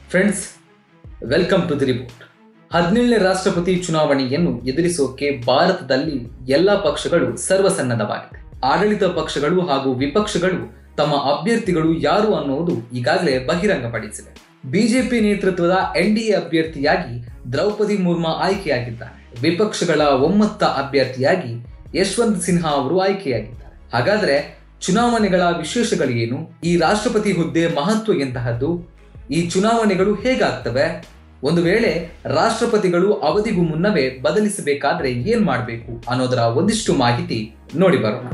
friends welcome to the report ಹದಿನೇಳನೇ ರಾಷ್ಟ್ರಪತಿ ಚುನಾವಣೆಯನ್ನು ಎದುರಿಸೋಕೆ ಭಾರತದಲ್ಲಿ ಎಲ್ಲ ಪಕ್ಷಗಳು ಸರ್ವಸನ್ನದ್ಧವಾಗಿದೆ ಆಡಳಿತ ಪಕ್ಷಗಳು ಹಾಗೂ ವಿಪಕ್ಷಗಳು ತಮ್ಮ ಅಭ್ಯರ್ಥಿಗಳು ಯಾರು ಅನ್ನುವುದು ಈಗಾಗಲೇ ಬಹಿರಂಗಪಡಿಸಿದೆ ಬಿಜೆಪಿ ನೇತೃತ್ವದ ಎನ್ಡಿಎ ಅಭ್ಯರ್ಥಿಯಾಗಿ ದ್ರೌಪದಿ ಮುರ್ಮು ಆಯ್ಕೆಯಾಗಿದ್ದಾರೆ ವಿಪಕ್ಷಗಳ ಒಮ್ಮತ್ತ ಅಭ್ಯರ್ಥಿಯಾಗಿ ಯಶವಂತ್ ಸಿನ್ಹಾ ಅವರು ಆಯ್ಕೆಯಾಗಿದ್ದಾರೆ ಹಾಗಾದ್ರೆ ಚುನಾವಣೆಗಳ ವಿಶೇಷಗಳೇನು ಈ ರಾಷ್ಟ್ರಪತಿ ಹುದ್ದೆ ಮಹತ್ವ ಎಂತಹದ್ದು ಈ ಚುನಾವಣೆಗಳು ಹೇಗಾಗ್ತವೆ ಒಂದು ವೇಳೆ ರಾಷ್ಟ್ರಪತಿಗಳು ಅವಧಿಗೂ ಮುನ್ನವೇ ಬದಲಿಸಬೇಕಾದ್ರೆ ಏನ್ ಮಾಡಬೇಕು ಅನ್ನೋದರ ಒಂದಿಷ್ಟು ಮಾಹಿತಿ ನೋಡಿ ಬರೋಣ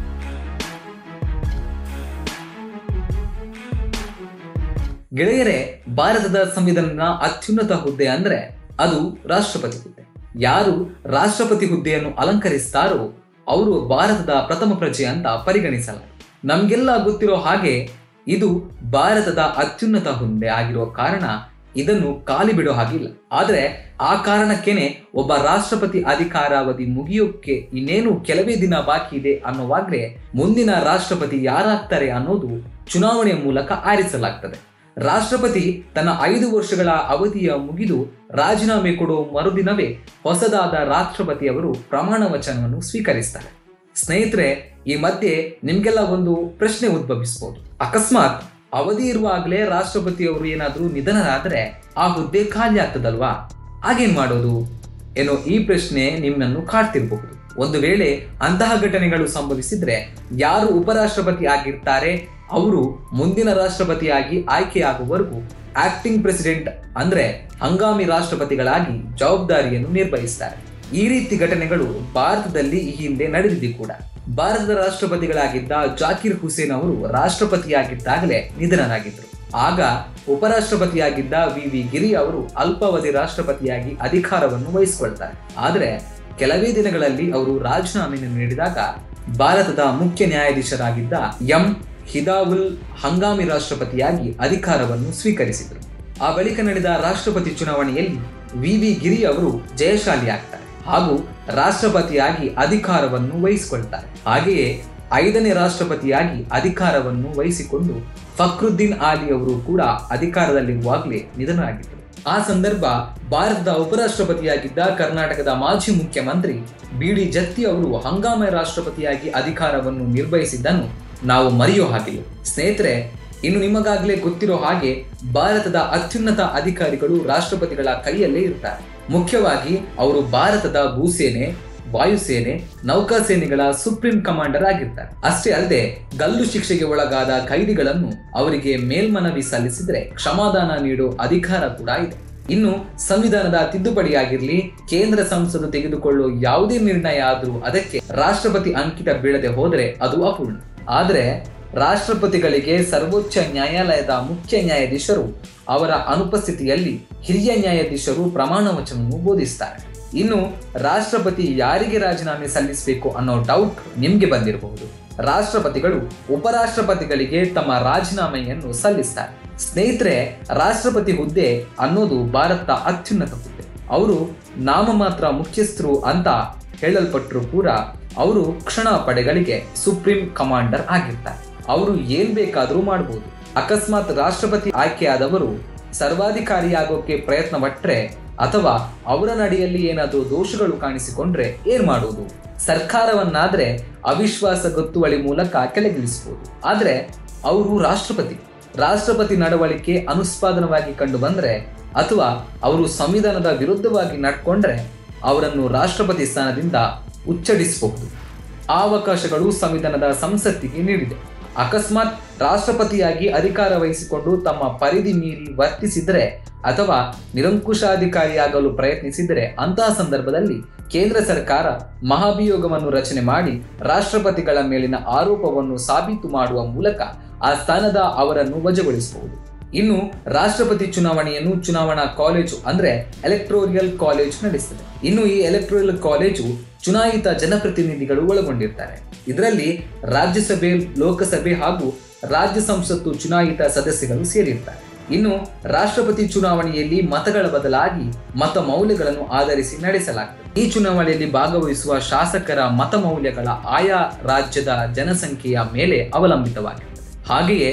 ಗೆಳೆಯರೇ ಭಾರತದ ಸಂವಿಧಾನದ ಅತ್ಯುನ್ನತ ಹುದ್ದೆ ಅಂದ್ರೆ ಅದು ರಾಷ್ಟ್ರಪತಿ ಹುದ್ದೆ ಯಾರು ರಾಷ್ಟ್ರಪತಿ ಹುದ್ದೆಯನ್ನು ಅಲಂಕರಿಸ್ತಾರೋ ಅವರು ಭಾರತದ ಪ್ರಥಮ ಪ್ರಜೆ ಅಂತ ಪರಿಗಣಿಸಲಾಗಿದೆ ನಮ್ಗೆಲ್ಲ ಗೊತ್ತಿರೋ ಹಾಗೆ ಇದು ಭಾರತದ ಅತ್ಯುನ್ನತ ಹುದ್ದೆ ಆಗಿರೋ ಕಾರಣ ಇದನ್ನು ಖಾಲಿ ಬಿಡೋ ಹಾಗಿಲ್ಲ ಆದ್ರೆ ಆ ಕಾರಣಕ್ಕೇನೆ ಒಬ್ಬ ರಾಷ್ಟ್ರಪತಿ ಅಧಿಕಾರಾವಧಿ ಮುಗಿಯೋಕೆ ಇನ್ನೇನು ಕೆಲವೇ ದಿನ ಬಾಕಿ ಇದೆ ಅನ್ನೋವಾಗ್ಲೇ ಮುಂದಿನ ರಾಷ್ಟ್ರಪತಿ ಯಾರಾಗ್ತಾರೆ ಅನ್ನೋದು ಚುನಾವಣೆಯ ಮೂಲಕ ಆರಿಸಲಾಗ್ತದೆ ರಾಷ್ಟ್ರಪತಿ ತನ್ನ ಐದು ವರ್ಷಗಳ ಅವಧಿಯ ಮುಗಿದು ರಾಜೀನಾಮೆ ಕೊಡುವ ಮರುದಿನವೇ ಹೊಸದಾದ ರಾಷ್ಟ್ರಪತಿಯವರು ಪ್ರಮಾಣ ವಚನವನ್ನು ಸ್ವೀಕರಿಸ್ತಾರೆ ಸ್ನೇಹಿತರೆ ಈ ಮಧ್ಯೆ ನಿಮ್ಗೆಲ್ಲ ಒಂದು ಪ್ರಶ್ನೆ ಉದ್ಭವಿಸಬಹುದು ಅಕಸ್ಮಾತ್ ಅವಧಿ ಇರುವಾಗಲೇ ರಾಷ್ಟ್ರಪತಿಯವರು ಏನಾದರೂ ನಿಧನರಾದರೆ ಆ ಹುದ್ದೆ ಖಾಲಿ ಆಗ್ತದಲ್ವಾ ಆಗೇನ್ ಮಾಡೋದು ಏನೋ ಈ ಪ್ರಶ್ನೆ ನಿಮ್ಮನ್ನು ಕಾಡ್ತಿರಬಹುದು ಒಂದು ವೇಳೆ ಅಂತಹ ಘಟನೆಗಳು ಸಂಭವಿಸಿದ್ರೆ ಯಾರು ಉಪರಾಷ್ಟ್ರಪತಿ ಆಗಿರ್ತಾರೆ ಅವರು ಮುಂದಿನ ರಾಷ್ಟ್ರಪತಿಯಾಗಿ ಆಯ್ಕೆಯಾಗುವವರೆಗೂ ಆಕ್ಟಿಂಗ್ ಪ್ರೆಸಿಡೆಂಟ್ ಅಂದ್ರೆ ಹಂಗಾಮಿ ರಾಷ್ಟ್ರಪತಿಗಳಾಗಿ ಜವಾಬ್ದಾರಿಯನ್ನು ನಿರ್ವಹಿಸ್ತಾರೆ ಈ ರೀತಿ ಘಟನೆಗಳು ಭಾರತದಲ್ಲಿ ಈ ಹಿಂದೆ ನಡೆದಿದೆ ಕೂಡ ಭಾರತದ ರಾಷ್ಟ್ರಪತಿಗಳಾಗಿದ್ದ ಜಾಕಿರ್ ಹುಸೇನ್ ಅವರು ರಾಷ್ಟ್ರಪತಿಯಾಗಿದ್ದಾಗಲೇ ನಿಧನರಾಗಿದ್ದರು ಆಗ ಉಪರಾಷ್ಟ್ರಪತಿಯಾಗಿದ್ದ ವಿ ವಿ ಗಿರಿ ಅವರು ಅಲ್ಪಾವಧಿ ರಾಷ್ಟ್ರಪತಿಯಾಗಿ ಅಧಿಕಾರವನ್ನು ವಹಿಸಿಕೊಳ್ತಾರೆ ಆದರೆ ಕೆಲವೇ ದಿನಗಳಲ್ಲಿ ಅವರು ರಾಜೀನಾಮೆಯನ್ನು ನೀಡಿದಾಗ ಭಾರತದ ಮುಖ್ಯ ನ್ಯಾಯಾಧೀಶರಾಗಿದ್ದ ಎಂ ಹಿದಾವುಲ್ ಹಂಗಾಮಿ ರಾಷ್ಟ್ರಪತಿಯಾಗಿ ಅಧಿಕಾರವನ್ನು ಸ್ವೀಕರಿಸಿದರು ಆ ಬಳಿಕ ನಡೆದ ರಾಷ್ಟ್ರಪತಿ ಚುನಾವಣೆಯಲ್ಲಿ ವಿ ವಿ ಗಿರಿ ಅವರು ಜಯಶಾಲಿಯಾಗ್ತಾರೆ ಹಾಗೂ ರಾಷ್ಟ್ರಪತಿಯಾಗಿ ಅಧಿಕಾರವನ್ನು ವಹಿಸಿಕೊಳ್ತಾರೆ ಹಾಗೆಯೇ ಐದನೇ ರಾಷ್ಟ್ರಪತಿಯಾಗಿ ಅಧಿಕಾರವನ್ನು ವಹಿಸಿಕೊಂಡು ಫಕ್ರುದ್ದೀನ್ ಆಲಿ ಅವರು ಕೂಡ ಅಧಿಕಾರದಲ್ಲಿರುವಾಗಲೇ ನಿಧನರಾಗಿದ್ದರು ಆ ಸಂದರ್ಭ ಭಾರತದ ಉಪರಾಷ್ಟ್ರಪತಿಯಾಗಿದ್ದ ಕರ್ನಾಟಕದ ಮಾಜಿ ಮುಖ್ಯಮಂತ್ರಿ ಬಿ ಡಿ ಜತ್ತಿ ಅವರು ಹಂಗಾಮ ರಾಷ್ಟ್ರಪತಿಯಾಗಿ ಅಧಿಕಾರವನ್ನು ನಿರ್ವಹಿಸಿದ್ದನ್ನು ನಾವು ಮರೆಯೋ ಹಾಗಿಲ್ಲ ಸ್ನೇಹಿತರೆ ಇನ್ನು ನಿಮಗಾಗಲೇ ಗೊತ್ತಿರೋ ಹಾಗೆ ಭಾರತದ ಅತ್ಯುನ್ನತ ಅಧಿಕಾರಿಗಳು ರಾಷ್ಟ್ರಪತಿಗಳ ಕೈಯಲ್ಲೇ ಇರ್ತಾರೆ ಮುಖ್ಯವಾಗಿ ಅವರು ಭಾರತದ ಭೂಸೇನೆ ವಾಯುಸೇನೆ ನೌಕಾಸೇನೆಗಳ ಸುಪ್ರೀಂ ಕಮಾಂಡರ್ ಆಗಿರ್ತಾರೆ ಅಷ್ಟೇ ಅಲ್ಲದೆ ಗಲ್ಲು ಶಿಕ್ಷೆಗೆ ಒಳಗಾದ ಖೈದಿಗಳನ್ನು ಅವರಿಗೆ ಮೇಲ್ಮನವಿ ಸಲ್ಲಿಸಿದ್ರೆ ಕ್ಷಮಾದಾನ ನೀಡೋ ಅಧಿಕಾರ ಕೂಡ ಇದೆ ಇನ್ನು ಸಂವಿಧಾನದ ತಿದ್ದುಪಡಿಯಾಗಿರ್ಲಿ ಕೇಂದ್ರ ಸಂಸತ್ತು ತೆಗೆದುಕೊಳ್ಳುವ ಯಾವುದೇ ನಿರ್ಣಯ ಆದರೂ ಅದಕ್ಕೆ ರಾಷ್ಟ್ರಪತಿ ಅಂಕಿತ ಬೀಳದೆ ಹೋದರೆ ಅದು ಅಪೂರ್ಣ ಆದರೆ ರಾಷ್ಟ್ರಪತಿಗಳಿಗೆ ಸರ್ವೋಚ್ಚ ನ್ಯಾಯಾಲಯದ ಮುಖ್ಯ ನ್ಯಾಯಾಧೀಶರು ಅವರ ಅನುಪಸ್ಥಿತಿಯಲ್ಲಿ ಹಿರಿಯ ನ್ಯಾಯಾಧೀಶರು ಪ್ರಮಾಣ ವಚನವನ್ನು ಬೋಧಿಸ್ತಾರೆ ಇನ್ನು ರಾಷ್ಟ್ರಪತಿ ಯಾರಿಗೆ ರಾಜೀನಾಮೆ ಸಲ್ಲಿಸಬೇಕು ಅನ್ನೋ ಡೌಟ್ ನಿಮ್ಗೆ ಬಂದಿರಬಹುದು ರಾಷ್ಟ್ರಪತಿಗಳು ಉಪರಾಷ್ಟ್ರಪತಿಗಳಿಗೆ ತಮ್ಮ ರಾಜೀನಾಮೆಯನ್ನು ಸಲ್ಲಿಸ್ತಾರೆ ಸ್ನೇಹಿತರೆ ರಾಷ್ಟ್ರಪತಿ ಹುದ್ದೆ ಅನ್ನೋದು ಭಾರತದ ಅತ್ಯುನ್ನತ ಹುದ್ದೆ ಅವರು ನಾಮಮಾತ್ರ ಮುಖ್ಯಸ್ಥರು ಅಂತ ಹೇಳಲ್ಪಟ್ಟರು ಕೂಡ ಅವರು ಕ್ಷಣ ಪಡೆಗಳಿಗೆ ಸುಪ್ರೀಂ ಕಮಾಂಡರ್ ಆಗಿರ್ತಾರೆ ಅವರು ಏನ್ ಬೇಕಾದರೂ ಮಾಡಬಹುದು ಅಕಸ್ಮಾತ್ ರಾಷ್ಟ್ರಪತಿ ಆಯ್ಕೆಯಾದವರು ಸರ್ವಾಧಿಕಾರಿಯಾಗೋಕೆ ಪ್ರಯತ್ನ ಪಟ್ರೆ ಅಥವಾ ಅವರ ನಡೆಯಲ್ಲಿ ಏನಾದರೂ ದೋಷಗಳು ಕಾಣಿಸಿಕೊಂಡ್ರೆ ಏನ್ ಮಾಡುವುದು ಸರ್ಕಾರವನ್ನಾದ್ರೆ ಅವಿಶ್ವಾಸ ಗೊತ್ತುವಳಿ ಮೂಲಕ ಕೆಳಗಿಳಿಸಬಹುದು ಆದ್ರೆ ಅವರು ರಾಷ್ಟ್ರಪತಿ ರಾಷ್ಟ್ರಪತಿ ನಡವಳಿಕೆ ಅನುಸ್ಪಾದನವಾಗಿ ಕಂಡು ಬಂದ್ರೆ ಅಥವಾ ಅವರು ಸಂವಿಧಾನದ ವಿರುದ್ಧವಾಗಿ ನಡ್ಕೊಂಡ್ರೆ ಅವರನ್ನು ರಾಷ್ಟ್ರಪತಿ ಸ್ಥಾನದಿಂದ ಉಚ್ಚರಿಸಬಹುದು ಆ ಅವಕಾಶಗಳು ಸಂವಿಧಾನದ ಸಂಸತ್ತಿಗೆ ನೀಡಿದೆ ಅಕಸ್ಮಾತ್ ರಾಷ್ಟ್ರಪತಿಯಾಗಿ ಅಧಿಕಾರ ವಹಿಸಿಕೊಂಡು ತಮ್ಮ ಪರಿಧಿ ಮೀರಿ ವರ್ತಿಸಿದರೆ ಅಥವಾ ನಿರಂಕುಶಾಧಿಕಾರಿಯಾಗಲು ಪ್ರಯತ್ನಿಸಿದರೆ ಅಂತಹ ಸಂದರ್ಭದಲ್ಲಿ ಕೇಂದ್ರ ಸರ್ಕಾರ ಮಹಾಭಿಯೋಗವನ್ನು ರಚನೆ ಮಾಡಿ ರಾಷ್ಟ್ರಪತಿಗಳ ಮೇಲಿನ ಆರೋಪವನ್ನು ಸಾಬೀತು ಮಾಡುವ ಮೂಲಕ ಆ ಸ್ಥಾನದ ಅವರನ್ನು ವಜಾಗೊಳಿಸಬಹುದು ಇನ್ನು ರಾಷ್ಟ್ರಪತಿ ಚುನಾವಣೆಯನ್ನು ಚುನಾವಣಾ ಕಾಲೇಜು ಅಂದ್ರೆ ಎಲೆಕ್ಟ್ರೋರಿಯಲ್ ಕಾಲೇಜ್ ನಡೆಸ್ತದೆ ಇನ್ನು ಈ ಎಲೆಕ್ಟ್ರೋರಿಯಲ್ ಕಾಲೇಜು ಚುನಾಯಿತ ಜನಪ್ರತಿನಿಧಿಗಳು ಒಳಗೊಂಡಿರ್ತಾರೆ ಇದರಲ್ಲಿ ರಾಜ್ಯಸಭೆ ಲೋಕಸಭೆ ಹಾಗೂ ರಾಜ್ಯ ಸಂಸತ್ತು ಚುನಾಯಿತ ಸದಸ್ಯರು ಸೇರಿರ್ತಾರೆ ಇನ್ನು ರಾಷ್ಟ್ರಪತಿ ಚುನಾವಣೆಯಲ್ಲಿ ಮತಗಳ ಬದಲಾಗಿ ಮತ ಮೌಲ್ಯಗಳನ್ನು ಆಧರಿಸಿ ನಡೆಸಲಾಗ್ತದೆ ಈ ಚುನಾವಣೆಯಲ್ಲಿ ಭಾಗವಹಿಸುವ ಶಾಸಕರ ಮತ ಮೌಲ್ಯಗಳ ಆಯಾ ರಾಜ್ಯದ ಜನಸಂಖ್ಯೆಯ ಮೇಲೆ ಅವಲಂಬಿತವಾಗಿರುತ್ತದೆ ಹಾಗೆಯೇ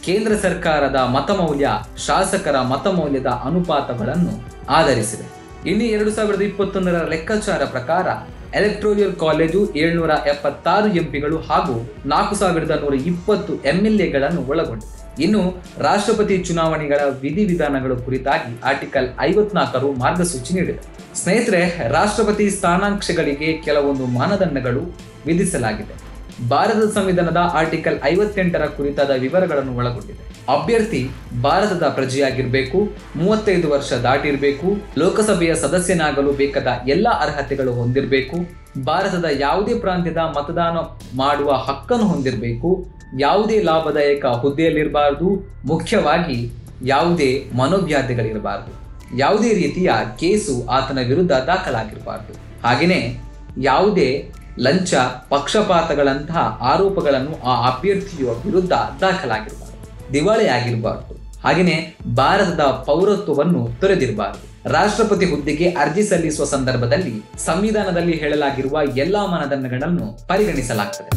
ಕೇಂದ್ರ ಸರ್ಕಾರದ ಮತಮೌಲ್ಯ ಶಾಸಕರ ಮತಮೌಲ್ಯದ ಅನುಪಾತಗಳನ್ನು ಆಧರಿಸಿದೆ ಇನ್ನು ಎರಡು ಸಾವಿರದ ಇಪ್ಪತ್ತೊಂದರ ಲೆಕ್ಕಾಚಾರ ಪ್ರಕಾರ ಎಲೆಕ್ಟ್ರೋಲಿಯಲ್ ಕಾಲೇಜು ಏಳ್ನೂರ ಎಪ್ಪತ್ತಾರು ಎಂಪಿಗಳು ಹಾಗೂ ನಾಲ್ಕು ಸಾವಿರದ ನೂರ ಇಪ್ಪತ್ತು ಎಂಎಲ್ಎಗಳನ್ನು ಒಳಗೊಂಡಿದೆ ಇನ್ನು ರಾಷ್ಟ್ರಪತಿ ಚುನಾವಣೆಗಳ ವಿಧಿವಿಧಾನಗಳು ಕುರಿತಾಗಿ ಆರ್ಟಿಕಲ್ ಐವತ್ನಾಲ್ಕರು ಮಾರ್ಗಸೂಚಿ ನೀಡಿದೆ ಸ್ನೇಹಿತರೆ ರಾಷ್ಟ್ರಪತಿ ಸ್ಥಾನಾಂಶಗಳಿಗೆ ಕೆಲವೊಂದು ಮಾನದಂಡಗಳು ವಿಧಿಸಲಾಗಿದೆ ಭಾರತದ ಸಂವಿಧಾನದ ಆರ್ಟಿಕಲ್ ಐವತ್ತೆಂಟರ ಕುರಿತಾದ ವಿವರಗಳನ್ನು ಒಳಗೊಂಡಿದೆ ಅಭ್ಯರ್ಥಿ ಭಾರತದ ಪ್ರಜೆಯಾಗಿರಬೇಕು ಮೂವತ್ತೈದು ವರ್ಷ ದಾಟಿರಬೇಕು ಲೋಕಸಭೆಯ ಸದಸ್ಯನಾಗಲು ಬೇಕಾದ ಎಲ್ಲ ಅರ್ಹತೆಗಳು ಹೊಂದಿರಬೇಕು ಭಾರತದ ಯಾವುದೇ ಪ್ರಾಂತ್ಯದ ಮತದಾನ ಮಾಡುವ ಹಕ್ಕನ್ನು ಹೊಂದಿರಬೇಕು ಯಾವುದೇ ಲಾಭದಾಯಕ ಹುದ್ದೆಯಲ್ಲಿರಬಾರದು ಮುಖ್ಯವಾಗಿ ಯಾವುದೇ ಮನೋವ್ಯಾಧಿಗಳಿರಬಾರದು ಯಾವುದೇ ರೀತಿಯ ಕೇಸು ಆತನ ವಿರುದ್ಧ ದಾಖಲಾಗಿರಬಾರದು ಹಾಗೆಯೇ ಯಾವುದೇ ಲಂಚ ಪಕ್ಷಪಾತಗಳಂತಹ ಆರೋಪಗಳನ್ನು ಆ ಅಭ್ಯರ್ಥಿಯ ವಿರುದ್ಧ ದಾಖಲಾಗಿರಬಾರದು ದಿವಾಳಿ ಆಗಿರಬಾರದು ಹಾಗೆಯೇ ಭಾರತದ ಪೌರತ್ವವನ್ನು ತೊರೆದಿರಬಾರದು ರಾಷ್ಟ್ರಪತಿ ಹುದ್ದೆಗೆ ಅರ್ಜಿ ಸಲ್ಲಿಸುವ ಸಂದರ್ಭದಲ್ಲಿ ಸಂವಿಧಾನದಲ್ಲಿ ಹೇಳಲಾಗಿರುವ ಎಲ್ಲಾ ಮಾನದಂಡಗಳನ್ನು ಪರಿಗಣಿಸಲಾಗುತ್ತದೆ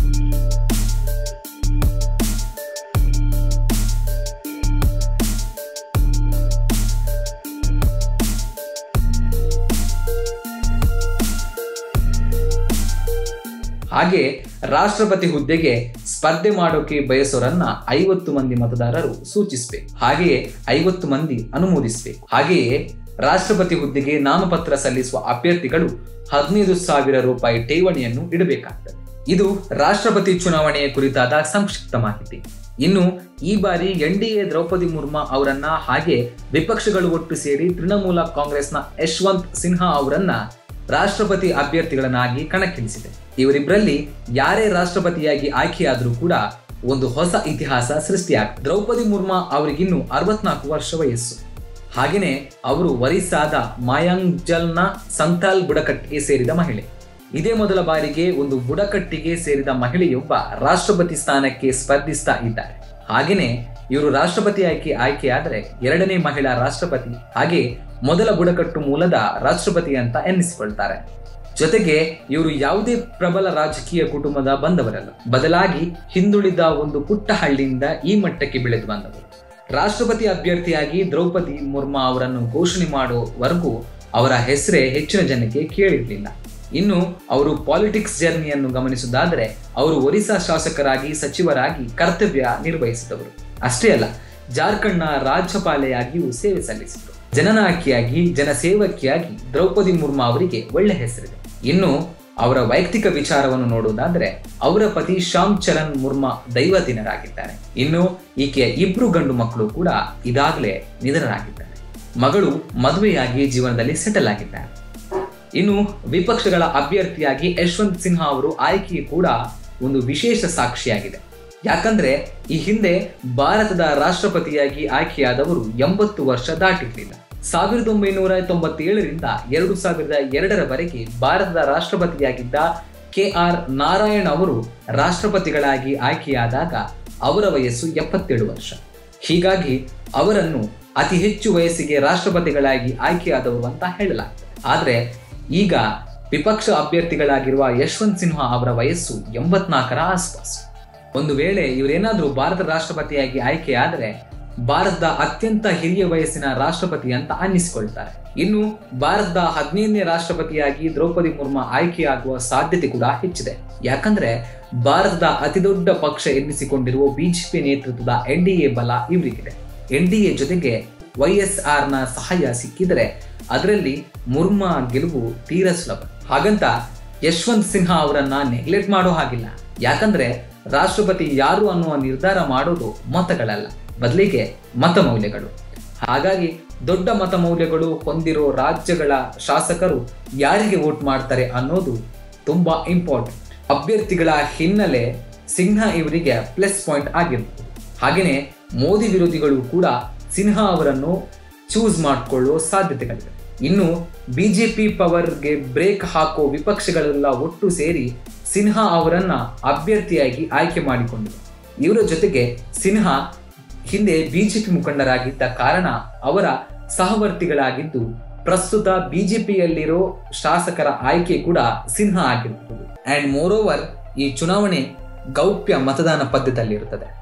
ಹಾಗೆ ರಾಷ್ಟ್ರಪತಿ ಹುದ್ದೆಗೆ ಸ್ಪರ್ಧೆ ಮಾಡೋಕೆ ಬಯಸೋರನ್ನ ಐವತ್ತು ಮಂದಿ ಮತದಾರರು ಸೂಚಿಸಬೇಕು ಹಾಗೆಯೇ ಐವತ್ತು ಮಂದಿ ಅನುಮೋದಿಸಬೇಕು ಹಾಗೆಯೇ ರಾಷ್ಟ್ರಪತಿ ಹುದ್ದೆಗೆ ನಾಮಪತ್ರ ಸಲ್ಲಿಸುವ ಅಭ್ಯರ್ಥಿಗಳು ಹದಿನೈದು ಸಾವಿರ ರೂಪಾಯಿ ಠೇವಣಿಯನ್ನು ಇಡಬೇಕಾಗ್ತದೆ ಇದು ರಾಷ್ಟ್ರಪತಿ ಚುನಾವಣೆಯ ಕುರಿತಾದ ಸಂಕ್ಷಿಪ್ತ ಮಾಹಿತಿ ಇನ್ನು ಈ ಬಾರಿ N D A Draupadi Murmu ಅವರನ್ನ ಹಾಗೆ ವಿಪಕ್ಷಗಳು ಒಟ್ಟು ಸೇರಿ ತೃಣಮೂಲ ಕಾಂಗ್ರೆಸ್ನ ಯಶವಂತ್ ಸಿನ್ಹಾ ಅವರನ್ನ ರಾಷ್ಟ್ರಪತಿ ಅಭ್ಯರ್ಥಿಗಳನ್ನಾಗಿ ಕಣಕ್ಕಿಳಿಸಿದೆ ಇವರಿಬ್ಬರಲ್ಲಿ ಯಾರೇ ರಾಷ್ಟ್ರಪತಿಯಾಗಿ ಆಯ್ಕೆಯಾದರೂ ಕೂಡ ಒಂದು ಹೊಸ ಇತಿಹಾಸ ಸೃಷ್ಟಿಯಾಗ್ತದೆ ದ್ರೌಪದಿ ಮುರ್ಮು ಅವರಿಗಿನ್ನು ಅರವತ್ನಾಲ್ಕು ವರ್ಷ ವಯಸ್ಸು ಹಾಗೆಯೇ ಅವರು ಒರಿಸ್ಸಾದ ಮಾಯಾಂಗ್ಜಲ್ನ ಸಂತಾಲ್ ಬುಡಕಟ್ಟಿಗೆ ಸೇರಿದ ಮಹಿಳೆ ಇದೇ ಮೊದಲ ಬಾರಿಗೆ ಒಂದು ಬುಡಕಟ್ಟಿಗೆ ಸೇರಿದ ಮಹಿಳೆಯೊಬ್ಬ ರಾಷ್ಟ್ರಪತಿ ಸ್ಥಾನಕ್ಕೆ ಸ್ಪರ್ಧಿಸ್ತಾ ಇದ್ದಾರೆ ಹಾಗೆಯೇ ಇವರು ರಾಷ್ಟ್ರಪತಿಯಾಗಿ ಆಯ್ಕೆಯಾದರೆ ಎರಡನೇ ಮಹಿಳಾ ರಾಷ್ಟ್ರಪತಿ ಹಾಗೆ ಮೊದಲ ಬುಡಕಟ್ಟು ಮೂಲದ ರಾಷ್ಟ್ರಪತಿ ಅಂತ ಎನ್ನಿಸಿಕೊಳ್ತಾರೆ ಜೊತೆಗೆ ಇವರು ಯಾವುದೇ ಪ್ರಬಲ ರಾಜಕೀಯ ಕುಟುಂಬದ ಬಂದವರಲ್ಲ ಬದಲಾಗಿ ಹಿಂದುಳಿದ ಒಂದು ಪುಟ್ಟ ಹಳ್ಳಿಯಿಂದ ಈ ಮಟ್ಟಕ್ಕೆ ಬೆಳೆದು ಬಂದವರು ರಾಷ್ಟ್ರಪತಿ ಅಭ್ಯರ್ಥಿಯಾಗಿ ದ್ರೌಪದಿ ಮುರ್ಮು ಅವರನ್ನು ಘೋಷಣೆ ಮಾಡುವವರೆಗೂ ಅವರ ಹೆಸರೇ ಹೆಚ್ಚಿನ ಜನಕ್ಕೆ ಕೇಳಿರಲಿಲ್ಲ ಇನ್ನು ಅವರು ಪಾಲಿಟಿಕ್ಸ್ ಜರ್ನಿಯನ್ನು ಗಮನಿಸುವುದಾದರೆ ಅವರು ಒರಿಸ್ಸಾ ಶಾಸಕರಾಗಿ ಸಚಿವರಾಗಿ ಕರ್ತವ್ಯ ನಿರ್ವಹಿಸಿದವರು ಅಷ್ಟೇ ಅಲ್ಲ ಜಾರ್ಖಂಡ್ನ ರಾಜ್ಯಪಾಲೆಯಾಗಿಯೂ ಸೇವೆ ಸಲ್ಲಿಸಿದರು ಜನನಾಯಕಿಯಾಗಿ ಜನಸೇವಕಿಯಾಗಿ ದ್ರೌಪದಿ ಮುರ್ಮು ಅವರಿಗೆ ಒಳ್ಳೆ ಹೆಸರಿದೆ ಇನ್ನು ಅವರ ವೈಯಕ್ತಿಕ ವಿಚಾರವನ್ನು ನೋಡುವುದಾದರೆ ಅವರ ಪತಿ ಶ್ಯಾಮ್ ಚರಣ್ ಮುರ್ಮಾ ದೈವದಿನರಾಗಿದ್ದಾರೆ ಇನ್ನು ಈಕೆಯ ಇಬ್ರು ಗಂಡು ಮಕ್ಕಳು ಕೂಡ ಇದಾಗಲೇ ನಿಧನರಾಗಿದ್ದಾರೆ ಮಗಳು ಮದುವೆಯಾಗಿ ಜೀವನದಲ್ಲಿ ಸೆಟಲ್ ಆಗಿದ್ದಾರೆ ಇನ್ನು ವಿಪಕ್ಷಗಳ ಅಭ್ಯರ್ಥಿಯಾಗಿ ಯಶವಂತ್ ಸಿನ್ಹಾ ಅವರು ಆಯ್ಕೆ ಕೂಡ ಒಂದು ವಿಶೇಷ ಸಾಕ್ಷಿಯಾಗಿದೆ ಯಾಕಂದ್ರೆ ಈ ಹಿಂದೆ ಭಾರತದ ರಾಷ್ಟ್ರಪತಿಯಾಗಿ ಆಯ್ಕೆಯಾದವರು ಎಂಬತ್ತು ವರ್ಷ ದಾಟಿರಲಿಲ್ಲ ಸಾವಿರದ ಒಂಬೈನೂರ ತೊಂಬತ್ತೇಳರಿಂದ ಎರಡು ಸಾವಿರದ ಎರಡರವರೆಗೆ ಭಾರತದ ರಾಷ್ಟ್ರಪತಿಯಾಗಿದ್ದ ಕೆ ಆರ್ ನಾರಾಯಣ್ ಅವರು ರಾಷ್ಟ್ರಪತಿಗಳಾಗಿ ಆಯ್ಕೆಯಾದಾಗ ಅವರ ವಯಸ್ಸು ಎಪ್ಪತ್ತೇಳು ವರ್ಷ ಹೀಗಾಗಿ ಅವರನ್ನು ಅತಿ ಹೆಚ್ಚು ವಯಸ್ಸಿಗೆ ರಾಷ್ಟ್ರಪತಿಗಳಾಗಿ ಆಯ್ಕೆಯಾದವರು ಅಂತ ಹೇಳಲಾಗ್ತದೆ ಆದರೆ ಈಗ ವಿಪಕ್ಷ ಅಭ್ಯರ್ಥಿಗಳಾಗಿರುವ ಯಶವಂತ್ ಸಿನ್ಹಾ ಅವರ ವಯಸ್ಸು ಎಂಬತ್ನಾಲ್ಕರ ಆಸ್ಪಾಸು ಒಂದು ವೇಳೆ ಇವರೇನಾದರೂ ಭಾರತ ರಾಷ್ಟ್ರಪತಿಯಾಗಿ ಆಯ್ಕೆಯಾದರೆ ಭಾರತದ ಅತ್ಯಂತ ಹಿರಿಯ ವಯಸ್ಸಿನ ರಾಷ್ಟ್ರಪತಿ ಅಂತ ಅನ್ನಿಸಿಕೊಳ್ತಾರೆ ಇನ್ನು ಭಾರತದ ಹದಿನೈದನೇ ರಾಷ್ಟ್ರಪತಿಯಾಗಿ ದ್ರೌಪದಿ ಮುರ್ಮು ಆಯ್ಕೆಯಾಗುವ ಸಾಧ್ಯತೆ ಕೂಡ ಹೆಚ್ಚಿದೆ ಯಾಕಂದ್ರೆ ಭಾರತದ ಅತಿದೊಡ್ಡ ಪಕ್ಷ ಎನ್ನಿಸಿಕೊಂಡಿರುವ ಬಿಜೆಪಿ ನೇತೃತ್ವದ ಎನ್ ಡಿ ಎ ಬಲ ಇವರಿಗಿದೆ ಎನ್ ಡಿ ಎ ಜೊತೆಗೆ ವೈ ಎಸ್ ಆರ್ ನ ಸಹಾಯ ಸಿಕ್ಕಿದರೆ ಅದರಲ್ಲಿ ಮುರ್ಮಾ ಗೆಲುವು ತೀರ ಸುಲಭ ಹಾಗಂತ ಯಶವಂತ್ ಸಿನ್ಹಾ ಅವರನ್ನ ನೆಗ್ಲೆಕ್ಟ್ ಮಾಡೋ ಹಾಗಿಲ್ಲ ಯಾಕಂದ್ರೆ ರಾಷ್ಟ್ರಪತಿ ಯಾರು ಅನ್ನುವ ನಿರ್ಧಾರ ಮಾಡೋದು ಮತಗಳಲ್ಲ ಬದಲಿಗೆ ಮತ ಮೌಲ್ಯಗಳು ಹಾಗಾಗಿ ದೊಡ್ಡ ಮತ ಮೌಲ್ಯಗಳು ಹೊಂದಿರೋ ರಾಜ್ಯಗಳ ಶಾಸಕರು ಯಾರಿಗೆ ವೋಟ್ ಮಾಡ್ತಾರೆ ಅನ್ನೋದು ತುಂಬಾ ಇಂಪಾರ್ಟೆಂಟ್ ಅಭ್ಯರ್ಥಿಗಳ ಹಿನ್ನೆಲೆ ಸಿನ್ಹಾ ಇವರಿಗೆ ಪ್ಲಸ್ ಪಾಯಿಂಟ್ ಆಗಿರ್ಬೋದು ಹಾಗೆಯೇ ಮೋದಿ ವಿರೋಧಿಗಳು ಕೂಡ ಸಿನ್ಹಾ ಅವರನ್ನು ಚೂಸ್ ಮಾಡಿಕೊಳ್ಳುವ ಸಾಧ್ಯತೆಗಳಿವೆ ಇನ್ನು ಬಿಜೆಪಿ ಪವರ್ಗೆ ಬ್ರೇಕ್ ಹಾಕೋ ವಿಪಕ್ಷಗಳೆಲ್ಲ ಒಟ್ಟು ಸೇರಿ ಸಿನ್ಹಾ ಅವರನ್ನ ಅಭ್ಯರ್ಥಿಯಾಗಿ ಆಯ್ಕೆ ಮಾಡಿಕೊಂಡಿದೆ ಇವರ ಜೊತೆಗೆ ಸಿನ್ಹಾ ಹಿಂದೆ ಬಿಜೆಪಿ ಮುಖಂಡರಾಗಿದ್ದ ಕಾರಣ ಅವರ ಸಹವರ್ತಿಗಳಾಗಿದ್ದು ಪ್ರಸ್ತುತ ಬಿಜೆಪಿಯಲ್ಲಿರೋ ಶಾಸಕರ ಆಯ್ಕೆ ಕೂಡ ಸಿನ್ಹಾ ಆಗಿರಬಹುದು ಅಂಡ್ ಮೋರ್ ಓವರ್ ಈ ಚುನಾವಣೆ ಗೌಪ್ಯ ಮತದಾನ ಪದ್ಧತಿಯಲ್ಲಿರುತ್ತದೆ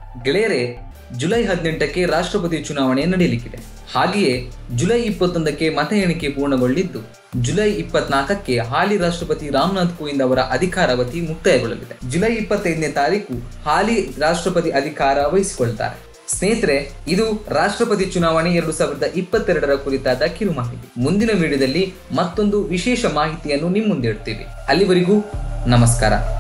ಗೆಳೆಯರೇ ಜುಲೈ ಹದಿನೆಂಟಕ್ಕೆ ರಾಷ್ಟ್ರಪತಿ ಚುನಾವಣೆ ನಡೆಯಲಿಕ್ಕಿದೆ ಹಾಗೆಯೇ ಜುಲೈ ಇಪ್ಪತ್ತೊಂದಕ್ಕೆ ಮತ ಎಣಿಕೆ ಪೂರ್ಣಗೊಂಡಿದ್ದು ಜುಲೈ ಇಪ್ಪತ್ನಾಲ್ಕಕ್ಕೆ ಹಾಲಿ ರಾಷ್ಟ್ರಪತಿ ರಾಮನಾಥ್ ಕೋವಿಂದ್ ಅವರ ಅಧಿಕಾರಾವಧಿ ಮುಕ್ತಾಯಗೊಳ್ಳಲಿದೆ ಜುಲೈ ಇಪ್ಪತ್ತೈದನೇ ತಾರೀಕು ಹಾಲಿ ರಾಷ್ಟ್ರಪತಿ ಅಧಿಕಾರ ವಹಿಸಿಕೊಳ್ತಾರೆ ಸ್ನೇಹಿತರೆ ಇದು ರಾಷ್ಟ್ರಪತಿ ಚುನಾವಣೆ ಎರಡು ಸಾವಿರದ ಇಪ್ಪತ್ತೆರಡರ ಕುರಿತಾದ ಕಿರು ಮಾಹಿತಿ ಮುಂದಿನ ವಿಡಿಯೋದಲ್ಲಿ ಮತ್ತೊಂದು ವಿಶೇಷ ಮಾಹಿತಿಯನ್ನು ನಿಮ್ಮ ಮುಂದೆ ಇಡ್ತೀವಿ ಅಲ್ಲಿವರೆಗೂ ನಮಸ್ಕಾರ